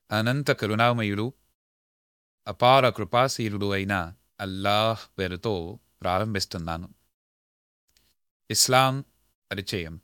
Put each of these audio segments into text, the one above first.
అనంత కరుణామయుడు అపార కృపాశీలుడు అయిన అల్లాహ్ పేరుతో ప్రారంభిస్తున్నాను ఇస్లాం పరిచయం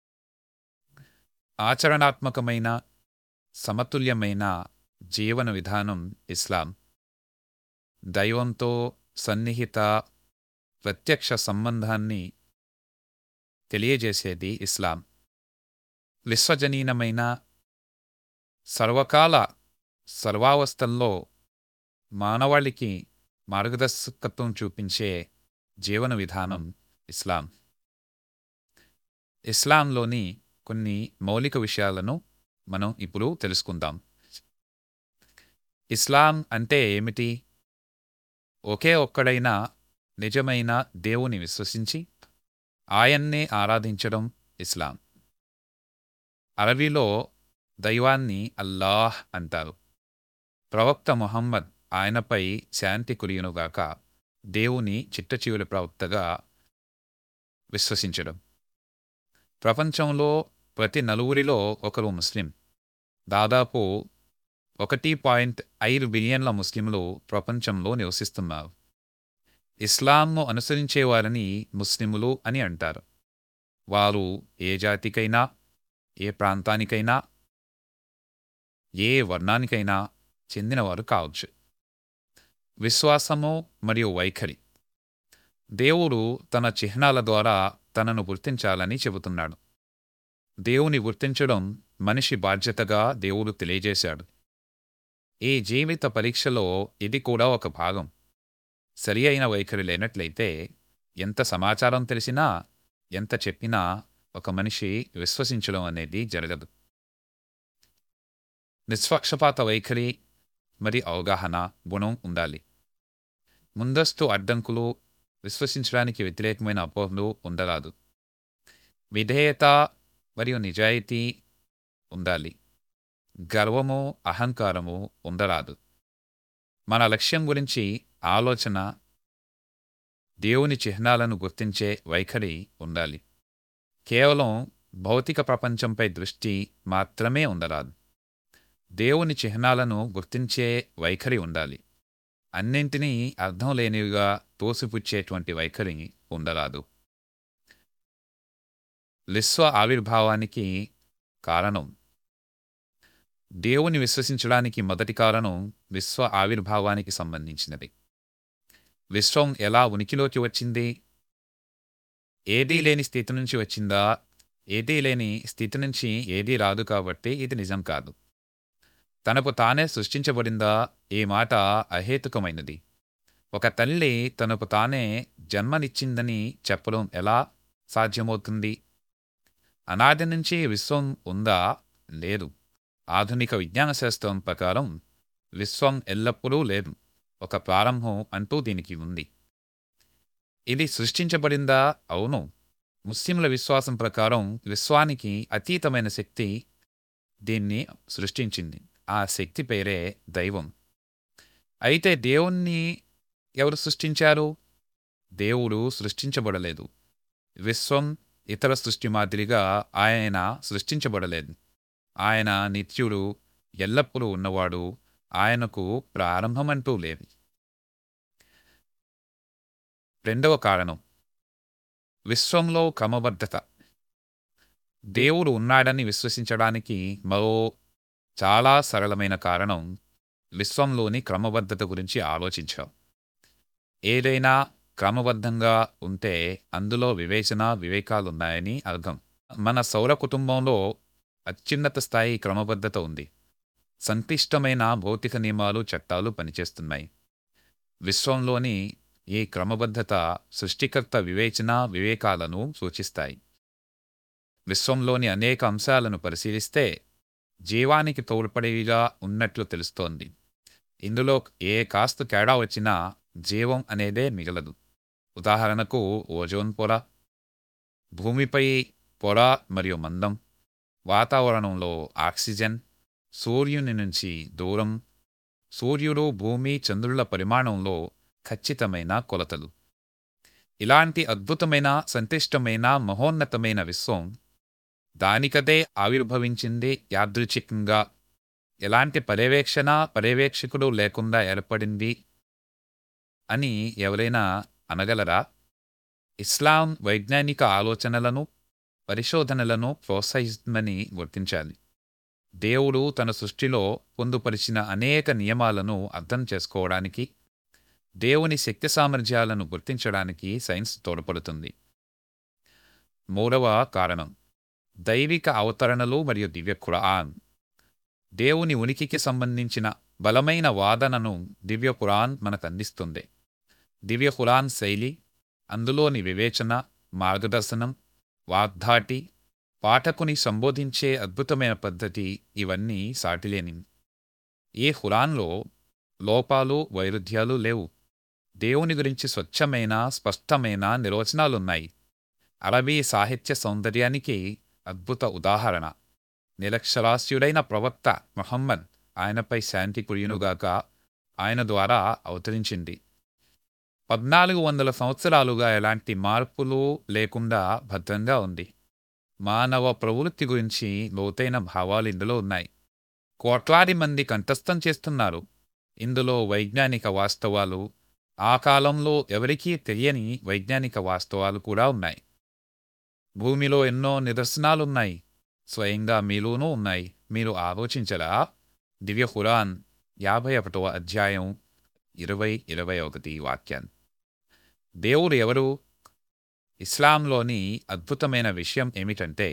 ఆచరణాత్మకమైన సమతుల్యమైన జీవన విధానం ఇస్లాం దైవంతో సన్నిహిత ప్రత్యక్ష సంబంధాన్ని తెలియజేసేది ఇస్లాం విశ్వజనీనమైన సర్వకాల సర్వావస్థల్లో మానవాళికి మార్గదర్శకత్వం చూపించే జీవన విధానం ఇస్లాం ఇస్లాంలోని కొన్ని మౌలిక విషయాలను మనం ఇప్పుడు తెలుసుకుందాం ఇస్లాం అంటే ఏమిటి ఒకే ఒక్కడైన నిజమైన దేవుని విశ్వసించి ఆయన్నే ఆరాధించడం ఇస్లాం అరబీలో దైవాన్ని అల్లాహ్ అంటారు ప్రవక్త ముహమ్మద్ ఆయనపై శాంతి కురియునుగాక దేవుని చిట్టచివుల ప్రవక్తగా విశ్వసించడం ప్రపంచంలో ప్రతి నలుగురిలో ఒకరు ముస్లిం దాదాపు ఒకటి పాయింట్ ఐదు బిలియన్ల ముస్లింలు ప్రపంచంలో నివసిస్తున్నారు ఇస్లాంను అనుసరించేవారని ముస్లిములు అని అంటారు వారు ఏ జాతికైనా ఏ ప్రాంతానికైనా ఏ వర్ణానికైనా చెందినవారు కావచ్చు విశ్వాసము మరియు వైఖరి దేవుడు తన చిహ్నాల ద్వారా తనను గుర్తించాలని చెబుతున్నాడు దేవుని గుర్తించడం మనిషి బాధ్యతగా దేవుడు తెలియజేశాడు ఈ జీవిత పరీక్షలో ఇది కూడా ఒక భాగం సరి అయిన వైఖరి లేనట్లయితే ఎంత సమాచారం తెలిసినా ఎంత చెప్పినా ఒక మనిషి విశ్వసించడం అనేది జరగదు నిష్పక్షపాత వైఖరి మరి అవగాహన గుణం ఉండాలి ముందస్తు అడ్డంకులు విశ్వసించడానికి వ్యతిరేకమైన అపోహలు ఉండరాదు విధేయత మరియు నిజాయితీ ఉండాలి గర్వము అహంకారము ఉండరాదు మన లక్ష్యం గురించి ఆలోచన దేవుని చిహ్నాలను గుర్తించే వైఖరి ఉండాలి కేవలం భౌతిక ప్రపంచంపై దృష్టి మాత్రమే ఉండరాదు దేవుని చిహ్నాలను గుర్తించే వైఖరి ఉండాలి అన్నింటినీ అర్థం లేనివిగా తోసిపుచ్చేటువంటి వైఖరి ఉండరాదు విశ్వ ఆవిర్భావానికి కారణం దేవుని విశ్వసించడానికి మొదటి కారణం విశ్వ ఆవిర్భావానికి సంబంధించినది విశ్వం ఎలా ఉనికిలోకి వచ్చింది ఏదీ లేని స్థితి నుంచి వచ్చిందా ఏదీ లేని స్థితి నుంచి ఏదీ రాదు కాబట్టి ఇది నిజం కాదు తనకు తానే సృష్టించబడిందా ఈ మాట అహేతుకమైనది ఒక తల్లి తనకు తానే జన్మనిచ్చిందని చెప్పడం ఎలా సాధ్యమవుతుంది అనాది నుంచి విశ్వం ఉందా లేదు ఆధునిక విజ్ఞాన శాస్త్రం ప్రకారం విశ్వం ఎల్లప్పుడూ లేదు ఒక ప్రారంభం అంటూ దీనికి ఉంది ఇది సృష్టించబడిందా అవును ముస్లింల విశ్వాసం ప్రకారం విశ్వానికి అతీతమైన శక్తి దీన్ని సృష్టించింది ఆ శక్తి పేరే దైవం అయితే దేవుణ్ణి ఎవరు సృష్టించారు దేవుడు సృష్టించబడలేదు విశ్వం ఇతర సృష్టి మాదిరిగా ఆయన సృష్టించబడలేదు ఆయన నిత్యుడు ఎల్లప్పుడూ ఉన్నవాడు ఆయనకు ప్రారంభమంటూ లేదు రెండవ కారణం విశ్వంలో క్రమబద్ధత దేవుడు ఉన్నాడని విశ్వసించడానికి మరో చాలా సరళమైన కారణం విశ్వంలోని క్రమబద్ధత గురించి ఆలోచించాం ఏదైనా క్రమబద్ధంగా ఉంటే అందులో వివేచన వివేకాలున్నాయని అర్థం మన సౌర కుటుంబంలో అత్యున్నత స్థాయి క్రమబద్ధత ఉంది సంక్లిష్టమైన భౌతిక నియమాలు చట్టాలు పనిచేస్తున్నాయి విశ్వంలోని ఈ క్రమబద్ధత సృష్టికర్త వివేచన వివేకాలను సూచిస్తాయి విశ్వంలోని అనేక అంశాలను పరిశీలిస్తే జీవానికి తోడ్పడేవిగా ఉన్నట్లు తెలుస్తోంది ఇందులో ఏ కాస్త తేడా వచ్చినా జీవం అనేదే మిగలదు ఉదాహరణకు ఓజోన్ పొర భూమిపై పొర మరియు మందం వాతావరణంలో ఆక్సిజన్ సూర్యుని నుంచి దూరం సూర్యుడు భూమి చంద్రుల పరిమాణంలో ఖచ్చితమైన కొలతలు ఇలాంటి అద్భుతమైన సంక్లిష్టమైన మహోన్నతమైన విశ్వం దానికదే ఆవిర్భవించింది యాదృచ్ఛికంగా ఎలాంటి పర్యవేక్షణ పర్యవేక్షకుడు లేకుండా ఏర్పడింది అని ఎవరైనా అనగలరా ఇస్లాం వైజ్ఞానిక ఆలోచనలను పరిశోధనలను ప్రోత్సహిస్తుందని గుర్తించాలి దేవుడు తన సృష్టిలో పొందుపరిచిన అనేక నియమాలను అర్థం చేసుకోవడానికి దేవుని శక్తి సామర్థ్యాలను గుర్తించడానికి సైన్స్ తోడ్పడుతుంది మూడవ కారణం దైవిక అవతరణలు మరియు దివ్య ఖురాన్ దేవుని ఉనికికి సంబంధించిన బలమైన వాదనను దివ్య ఖురాన్ మనకు అందిస్తుంది దివ్య ఖురాన్ శైలి అందులోని వివేచన మార్గదర్శనం వాగ్ధాటి పాఠకుని సంబోధించే అద్భుతమైన పద్ధతి ఇవన్నీ సాటిలేని ఈ ఖురాన్లో లోపాలు వైరుధ్యాలు లేవు దేవుని గురించి స్వచ్ఛమైన స్పష్టమైన నిర్వచనాలున్నాయి అరబీ సాహిత్య సౌందర్యానికి అద్భుత ఉదాహరణ నిరక్షరాస్యుడైన ప్రవక్త మొహమ్మద్ ఆయనపై శాంతి కురియునుగాక ఆయన ద్వారా అవతరించింది పద్నాలుగు వందల సంవత్సరాలుగా ఎలాంటి మార్పులు లేకుండా భద్రంగా ఉంది మానవ ప్రవృత్తి గురించి లోతైన భావాలు ఇందులో ఉన్నాయి కోట్లాది మంది కంఠస్థం చేస్తున్నారు ఇందులో వైజ్ఞానిక వాస్తవాలు ఆ కాలంలో ఎవరికీ తెలియని వైజ్ఞానిక వాస్తవాలు కూడా ఉన్నాయి భూమిలో ఎన్నో నిదర్శనాలున్నాయి స్వయంగా మీలోనూ ఉన్నాయి మీరు ఆలోచించరా దివ్య ఖురాన్ యాభై ఒకటవ అధ్యాయం ఇరవై ఇరవై ఒకటి వాక్యం దేవుడు ఎవరు ఇస్లాంలోని అద్భుతమైన విషయం ఏమిటంటే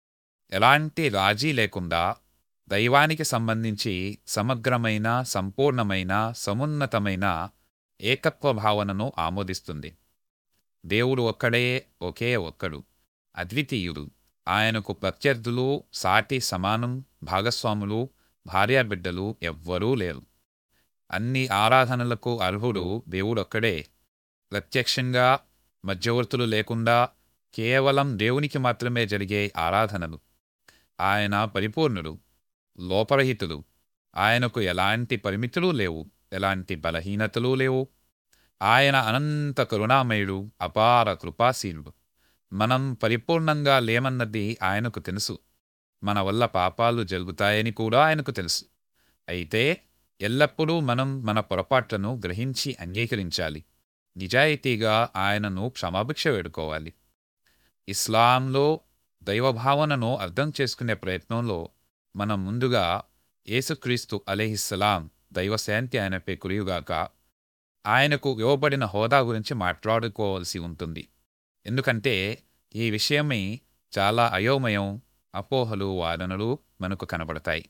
ఎలాంటి రాజీ లేకుండా దైవానికి సంబంధించి సమగ్రమైన సంపూర్ణమైన సమున్నతమైన ఏకత్వ భావనను ఆమోదిస్తుంది దేవుడు ఒక్కడే ఒకే ఒక్కడు అద్వితీయుడు ఆయనకు ప్రత్యర్థులు సాటి సమానం భాగస్వాములు భార్యాబిడ్డలు ఎవ్వరూ లేరు అన్ని ఆరాధనలకు అర్హుడు దేవుడొక్కడే ప్రత్యక్షంగా మధ్యవర్తులు లేకుండా కేవలం దేవునికి మాత్రమే జరిగే ఆరాధనలు ఆయన పరిపూర్ణుడు లోపరహితుడు ఆయనకు ఎలాంటి పరిమితులు లేవు ఎలాంటి బలహీనతలు లేవు ఆయన అనంత కరుణామయుడు అపార కృపాశీలుడు మనం పరిపూర్ణంగా లేమన్నది ఆయనకు తెలుసు మన వల్ల పాపాలు జరుగుతాయని కూడా ఆయనకు తెలుసు అయితే ఎల్లప్పుడూ మనం మన పొరపాట్లను గ్రహించి అంగీకరించాలి నిజాయితీగా ఆయనను క్షమాభిక్ష వేడుకోవాలి ఇస్లాంలో దైవభావనను అర్థం చేసుకునే ప్రయత్నంలో మనం ముందుగా యేసుక్రీస్తు అలెహిస్సలాం దైవశాంతి ఆయనపై కురియుగాక ఆయనకు ఇవ్వబడిన హోదా గురించి మాట్లాడుకోవాల్సి ఉంటుంది ఎందుకంటే ఈ విషయమై చాలా అయోమయం అపోహలు వాదనలు మనకు కనబడతాయి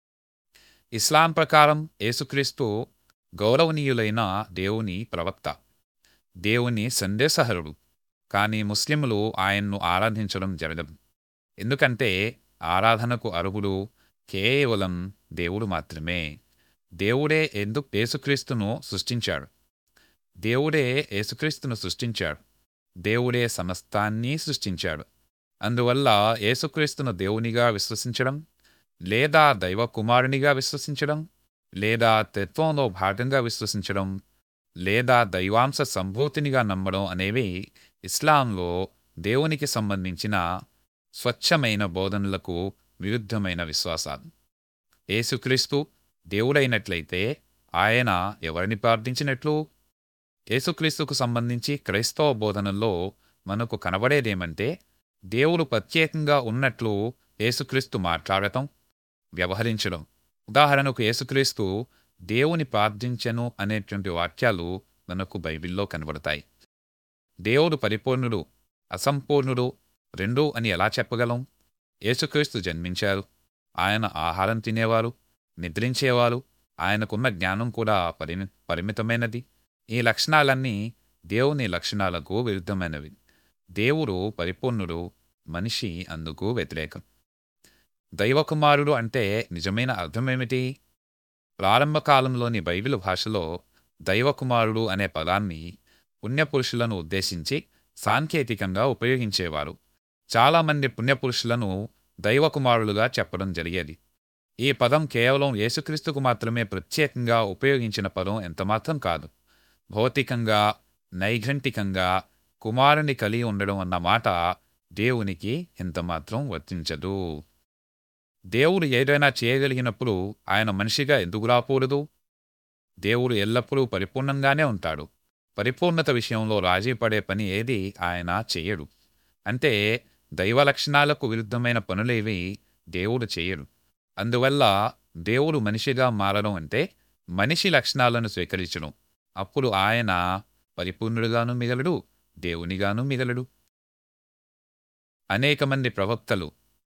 ఇస్లాం ప్రకారం యేసుక్రీస్తు గౌరవనీయులైన దేవుని ప్రవక్త దేవుని సందేశహరుడు కానీ ముస్లింలు ఆయన్ను ఆరాధించడం జరగదు ఎందుకంటే ఆరాధనకు అర్హుడు కేవలం దేవుడు మాత్రమే దేవుడే ఎందుకు యేసుక్రీస్తును సృష్టించాడు దేవుడే యేసుక్రీస్తును సృష్టించాడు దేవుడే సమస్తాన్ని సృష్టించాడు అందువల్ల యేసుక్రీస్తును దేవునిగా విశ్వసించడం లేదా దైవ కుమారునిగా విశ్వసించడం లేదా తత్వంలో భాగంగా విశ్వసించడం లేదా దైవాంశ సంభూతినిగా నమ్మడం అనేవి ఇస్లాంలో దేవునికి సంబంధించిన స్వచ్ఛమైన బోధనలకు విరుద్ధమైన విశ్వాసాలు యేసుక్రీస్తు దేవుడైనట్లయితే ఆయన ఎవరిని ప్రార్థించినట్లు యేసుక్రీస్తుకు సంబంధించి క్రైస్తవ బోధనల్లో మనకు కనబడేదేమంటే దేవుడు ప్రత్యేకంగా ఉన్నట్లు యేసుక్రీస్తు మాట్లాడటం వ్యవహరించడం ఉదాహరణకు యేసుక్రీస్తు దేవుని ప్రార్థించెను అనేటువంటి వాక్యాలు మనకు బైబిల్లో కనబడతాయి దేవుడు పరిపూర్ణుడు అసంపూర్ణుడు రెండు అని ఎలా చెప్పగలం యేసుక్రీస్తు జన్మించారు ఆయన ఆహారం తినేవారు నిద్రించేవారు ఆయనకున్న జ్ఞానం కూడా పరిమి పరిమితమైనది ఈ లక్షణాలన్నీ దేవుని లక్షణాలకు విరుద్ధమైనవి దేవుడు పరిపూర్ణుడు మనిషి అందుకు వ్యతిరేకం దైవకుమారుడు అంటే నిజమైన అర్థమేమిటి ప్రారంభ కాలంలోని బైబిల్ భాషలో దైవకుమారుడు అనే పదాన్ని పుణ్యపురుషులను ఉద్దేశించి సాంకేతికంగా ఉపయోగించేవారు చాలామంది పుణ్యపురుషులను దైవకుమారులుగా చెప్పడం జరిగేది ఈ పదం కేవలం యేసుక్రీస్తుకు మాత్రమే ప్రత్యేకంగా ఉపయోగించిన పదం ఎంతమాత్రం కాదు భౌతికంగా నైఘంటికంగా కుమారుని కలిగి ఉండడం అన్న మాట దేవునికి ఎంతమాత్రం వర్తించదు దేవుడు ఏదైనా చేయగలిగినప్పుడు ఆయన మనిషిగా ఎందుకు రాకూడదు దేవుడు ఎల్లప్పుడూ పరిపూర్ణంగానే ఉంటాడు పరిపూర్ణత విషయంలో రాజీ పడే పని ఏది ఆయన చేయడు అంటే దైవ లక్షణాలకు విరుద్ధమైన పనులేవి దేవుడు చేయడు అందువల్ల దేవుడు మనిషిగా మారడం అంటే మనిషి లక్షణాలను స్వీకరించడం అప్పుడు ఆయన పరిపూర్ణుడుగాను మిగలడు దేవునిగాను మిగలడు అనేక మంది ప్రవక్తలు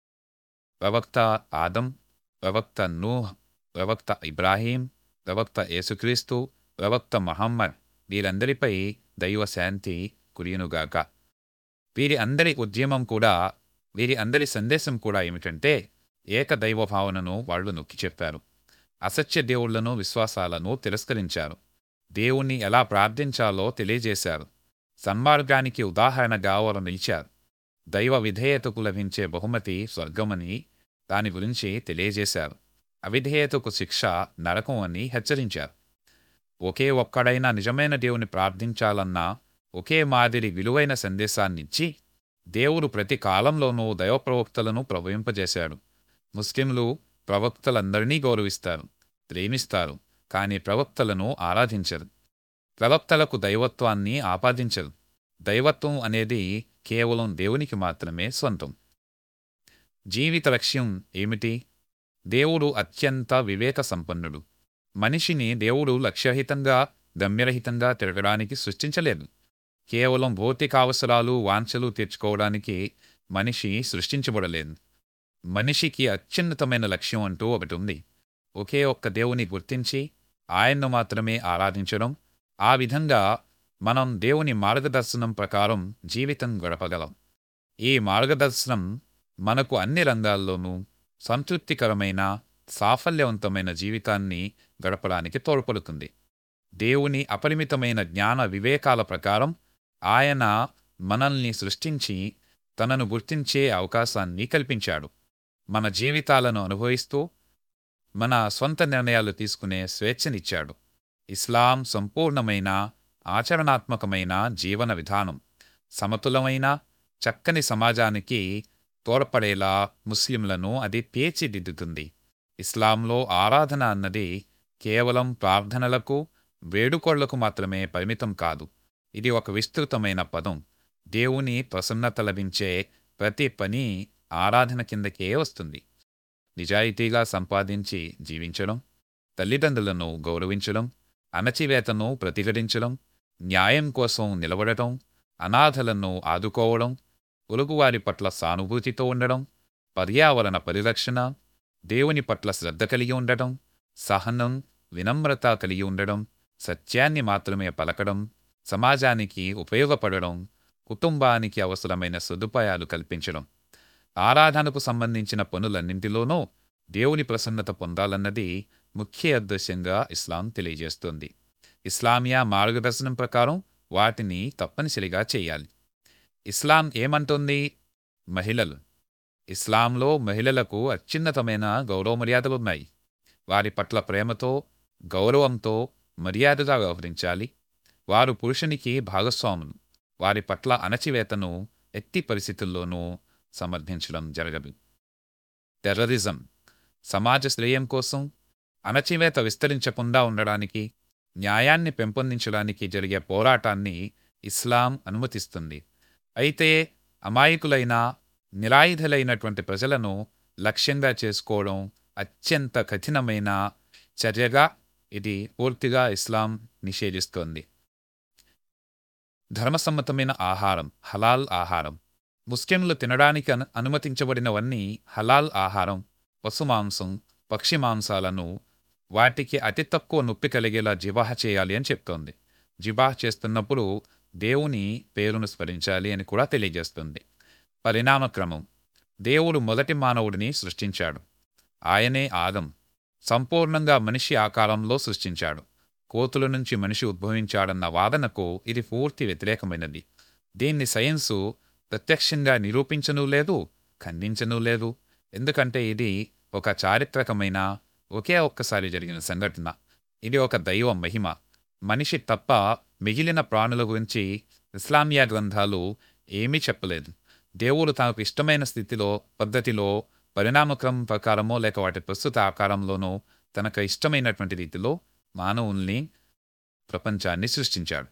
ప్రవక్త ఆదం ప్రవక్త నూహ్ ప్రవక్త ఇబ్రాహీం ప్రవక్త యేసుక్రీస్తు ప్రవక్త మహమ్మద్ వీరందరిపై దైవ శాంతి కురియనుగాక వీరి అందరి ఉద్యమం కూడా వీరి అందరి సందేశం కూడా ఏమిటంటే ఏక దైవ భావనను వాళ్ళు నొక్కి చెప్పారు అసత్య దేవుళ్లను విశ్వాసాలను తిరస్కరించారు దేవుణ్ణి ఎలా ప్రార్థించాలో తెలియజేశారు సన్మార్గానికి ఉదాహరణగా వారు నిలిచారు దైవ విధేయతకు లభించే బహుమతి స్వర్గమని దాని గురించి తెలియజేశారు అవిధేయతకు శిక్ష నరకం అని హెచ్చరించారు ఒకే ఒక్కడైనా నిజమైన దేవుని ప్రార్థించాలన్న ఒకే మాదిరి విలువైన సందేశాన్నిచ్చి దేవుడు ప్రతి కాలంలోనూ దైవ ప్రవక్తలను ప్రవహింపజేశాడు ముస్లింలు ప్రవక్తలందరినీ గౌరవిస్తారు ప్రేమిస్తారు కానీ ప్రవక్తలను ఆరాధించరు ప్రవక్తలకు దైవత్వాన్ని ఆపాదించరు దైవత్వం అనేది కేవలం దేవునికి మాత్రమే స్వంతం జీవిత లక్ష్యం ఏమిటి దేవుడు అత్యంత వివేక సంపన్నుడు మనిషిని దేవుడు లక్ష్యరహితంగా గమ్యరహితంగా తిరగడానికి సృష్టించలేదు కేవలం భౌతిక అవసరాలు వాంఛలు తీర్చుకోవడానికి మనిషి సృష్టించబడలేదు మనిషికి అత్యున్నతమైన లక్ష్యం అంటూ ఒకటి ఉంది ఒకే ఒక్క దేవుని గుర్తించి ఆయన్ను మాత్రమే ఆరాధించడం ఆ విధంగా మనం దేవుని మార్గదర్శనం ప్రకారం జీవితం గడపగలం ఈ మార్గదర్శనం మనకు అన్ని రంగాల్లోనూ సంతృప్తికరమైన సాఫల్యవంతమైన జీవితాన్ని గడపడానికి తోడ్పడుతుంది దేవుని అపరిమితమైన జ్ఞాన వివేకాల ప్రకారం ఆయన మనల్ని సృష్టించి తనను గుర్తించే అవకాశాన్ని కల్పించాడు మన జీవితాలను అనుభవిస్తూ మన స్వంత నిర్ణయాలు తీసుకునే స్వేచ్ఛనిచ్చాడు ఇస్లాం సంపూర్ణమైన ఆచరణాత్మకమైన జీవన విధానం సమతులమైన చక్కని సమాజానికి తోడ్పడేలా ముస్లింలను అది పేర్చిదిద్దుతుంది ఇస్లాంలో ఆరాధన అన్నది కేవలం ప్రార్థనలకు వేడుకోళ్లకు మాత్రమే పరిమితం కాదు ఇది ఒక విస్తృతమైన పదం దేవుని ప్రసన్నత లభించే ప్రతి పని ఆరాధన కిందకే వస్తుంది నిజాయితీగా సంపాదించి జీవించడం తల్లిదండ్రులను గౌరవించడం అణచివేతను ప్రతిఘటించడం న్యాయం కోసం నిలబడటం అనాథలను ఆదుకోవడం పొరుగువారి పట్ల సానుభూతితో ఉండడం పర్యావరణ పరిరక్షణ దేవుని పట్ల శ్రద్ధ కలిగి ఉండటం సహనం వినమ్రత కలిగి ఉండడం సత్యాన్ని మాత్రమే పలకడం సమాజానికి ఉపయోగపడడం కుటుంబానికి అవసరమైన సదుపాయాలు కల్పించడం ఆరాధనకు సంబంధించిన పనులన్నింటిలోనూ దేవుని ప్రసన్నత పొందాలన్నది ముఖ్య ఉద్దేశ్యంగా ఇస్లాం తెలియజేస్తుంది ఇస్లామియా మార్గదర్శనం ప్రకారం వాటిని తప్పనిసరిగా చేయాలి ఇస్లాం ఏమంటుంది మహిళలు ఇస్లాంలో మహిళలకు అత్యున్నతమైన గౌరవ మర్యాదలు ఉన్నాయి వారి పట్ల ప్రేమతో గౌరవంతో మర్యాదగా వ్యవహరించాలి వారు పురుషునికి భాగస్వాములు వారి పట్ల అణచివేతను ఎట్టి పరిస్థితుల్లోనూ సమర్థించడం జరగదు టెర్రరిజం సమాజ శ్రేయం కోసం అణచివేత విస్తరించకుండా ఉండడానికి న్యాయాన్ని పెంపొందించడానికి జరిగే పోరాటాన్ని ఇస్లాం అనుమతిస్తుంది అయితే అమాయకులైన నిరాయుధులైనటువంటి ప్రజలను లక్ష్యంగా చేసుకోవడం అత్యంత కఠినమైన చర్యగా ఇది పూర్తిగా ఇస్లాం నిషేధిస్తోంది ధర్మసమ్మతమైన ఆహారం హలాల్ ఆహారం ముస్లింలు తినడానికి అను అనుమతించబడినవన్నీ హలాల్ ఆహారం పశుమాంసం పక్షి మాంసాలను వాటికి అతి తక్కువ నొప్పి కలిగేలా జివాహ చేయాలి అని చెప్తోంది జిబాహ్ చేస్తున్నప్పుడు దేవుని పేరును స్మరించాలి అని కూడా తెలియజేస్తుంది పరిణామక్రమం దేవుడు మొదటి మానవుడిని సృష్టించాడు ఆయనే ఆదం సంపూర్ణంగా మనిషి ఆకారంలో సృష్టించాడు కోతుల నుంచి మనిషి ఉద్భవించాడన్న వాదనకు ఇది పూర్తి వ్యతిరేకమైనది దీన్ని సైన్సు ప్రత్యక్షంగా నిరూపించనూ లేదు ఖండించనూ లేదు ఎందుకంటే ఇది ఒక చారిత్రకమైన ఒకే ఒక్కసారి జరిగిన సంఘటన ఇది ఒక దైవ మహిమ మనిషి తప్ప మిగిలిన ప్రాణుల గురించి ఇస్లామియా గ్రంథాలు ఏమీ చెప్పలేదు దేవుడు తనకు ఇష్టమైన స్థితిలో పద్ధతిలో పరిణామక్రమం ప్రకారమో లేక వాటి ప్రస్తుత ఆకారంలోనో తనకు ఇష్టమైనటువంటి రీతిలో మానవుల్ని ప్రపంచాన్ని సృష్టించాడు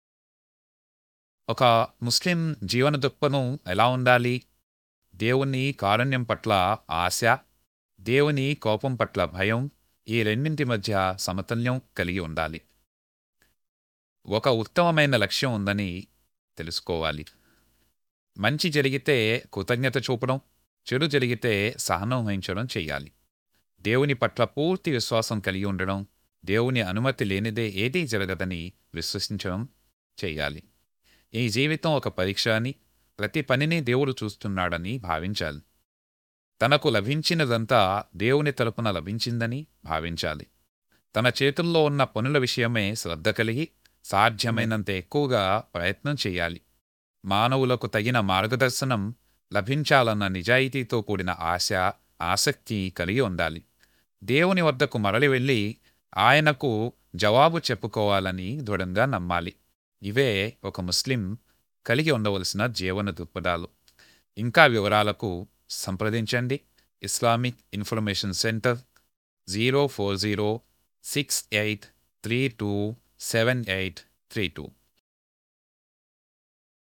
ఒక ముస్లిం జీవన దృక్పథం ఎలా ఉండాలి దేవుని కారుణ్యం పట్ల ఆశ దేవుని కోపం పట్ల భయం ఈ రెండింటి మధ్య సమతుల్యం కలిగి ఉండాలి ఒక ఉత్తమమైన లక్ష్యం ఉందని తెలుసుకోవాలి మంచి జరిగితే కృతజ్ఞత చూపడం చెడు జరిగితే సహనం వహించడం చేయాలి దేవుని పట్ల పూర్తి విశ్వాసం కలిగి ఉండడం దేవుని అనుమతి లేనిదే ఏదీ జరగదని విశ్వసించడం చేయాలి ఈ జీవితం ఒక పరీక్ష అని ప్రతి పనిని దేవుడు చూస్తున్నాడని భావించాలి తనకు లభించినదంతా దేవుని తరపున లభించిందని భావించాలి తన చేతుల్లో ఉన్న పనుల విషయమే శ్రద్ధ కలిగి సాధ్యమైనంత ఎక్కువగా ప్రయత్నం చేయాలి మానవులకు తగిన మార్గదర్శనం లభించాలన్న నిజాయితీతో కూడిన ఆశ ఆసక్తి కలిగి ఉండాలి దేవుని వద్దకు మరలి వెళ్ళి ఆయనకు జవాబు చెప్పుకోవాలని దృఢంగా నమ్మాలి ఇవే ఒక ముస్లిం కలిగి ఉండవలసిన జీవన దృక్పథాలు ఇంకా వివరాలకు సంప్రదించండి Islamic information centre zero four zero six eight three two seven eight three two